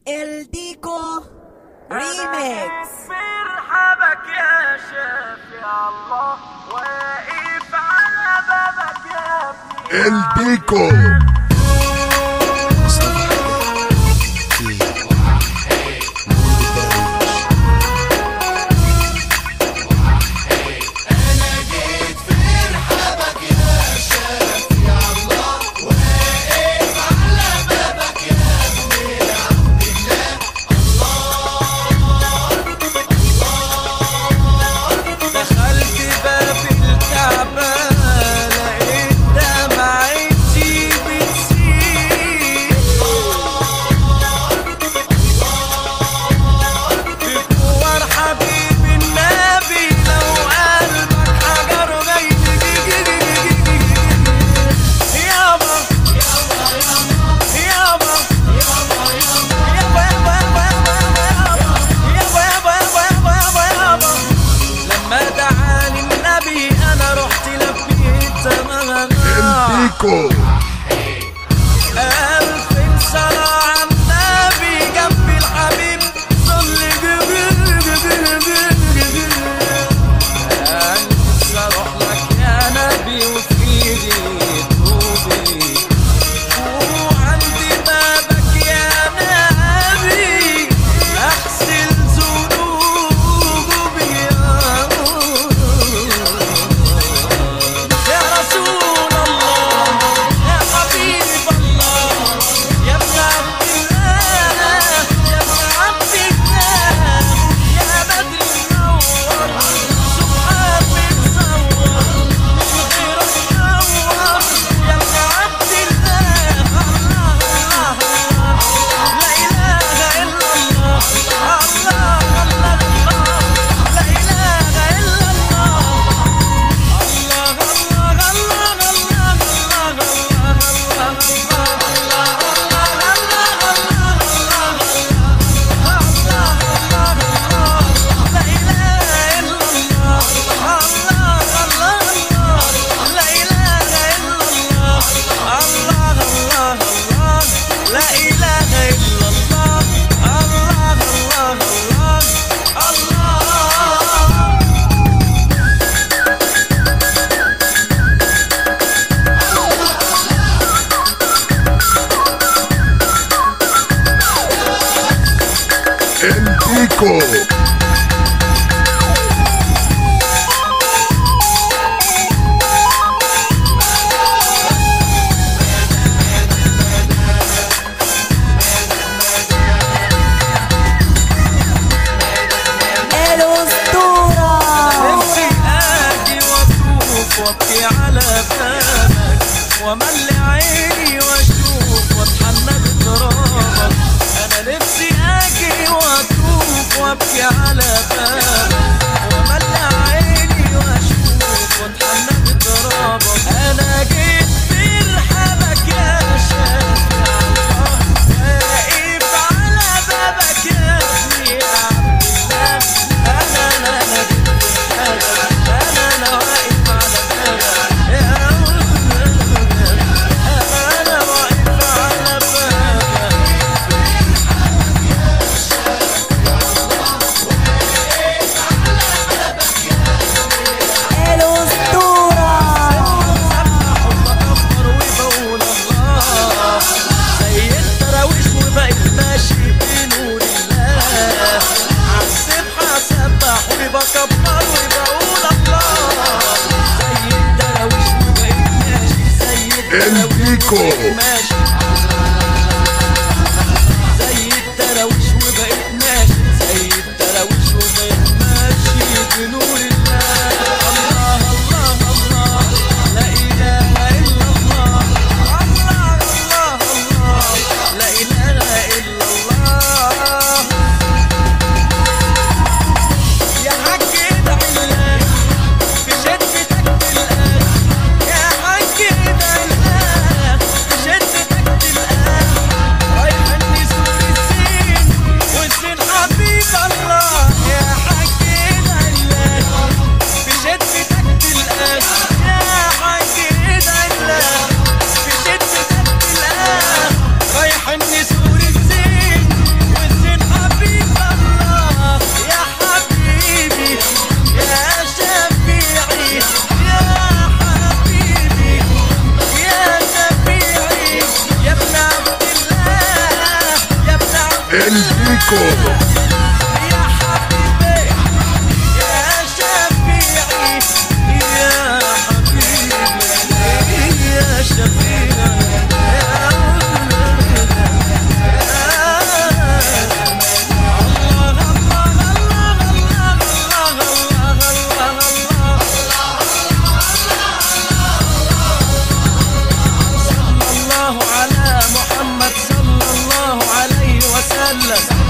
الديكو ريميكس مرحبك يا شافع الله واقف على بابك يا ابني الديكو دخلت باب الكعبة لقيت دمعتي بتسيل بكور حبيب النبي لو قلبك حجر غيب يابا يابا يابا يابا يابا يابا يابا يابا يابا يابا لما دعاني النبي انا رحت لبيت تماما الديكو ألف صلاة على النبي جنب الحبيب صل أنسى أروح لك يا نبي وفي إيدي توبي وعندي بابك يا نبي أغسل ذنوبي يا رسول الله يا حبيب الله يا ابن عبد الله يا ابن عبد الله يا بدر منور سبحان متصور من غيرك منور يا ابن عبد الله الله الله لا اله الا الله الله الله الله لا اله الا الله لا إله إلا الله الله الله الله الله الديكو الأسطورة نفسي اجي واطوف وابكي على بابك واملي عيني واشوف واتحنى بترابك انا نفسي اجي واطوف وابكي على بابك واملي عيني واشوف واتحنى بترابك انا جيت في رحابك يا شافع الله واقف على بابك يا ابني عبد الله انا انا انا جيت في رحابك انا انا واقف على بابك يا انا واقف على بابك الأسطورة سبح وبكبر وبقول الله زي التراويش وبقيت ماشي بنور الله عالسبحة سبح وبكبر وبقول الله زي التراويش وبقيت ماشي زي التراويش الديكو. وبقيت ماشي زي التراويش وبقيت ماشي زي التراويش وبقيت ماشي بنور الله الله الله الله لا اله الا الله الله الله الله لا اله الا الله يا حاج ادعي الله في شدتك بالله يا حاج ادعي الله في شدتك البيكو يا حبيبي يا شفيعي يا حبيبي يا شفيعي صلى الله على محمد صلى الله عليه وسلم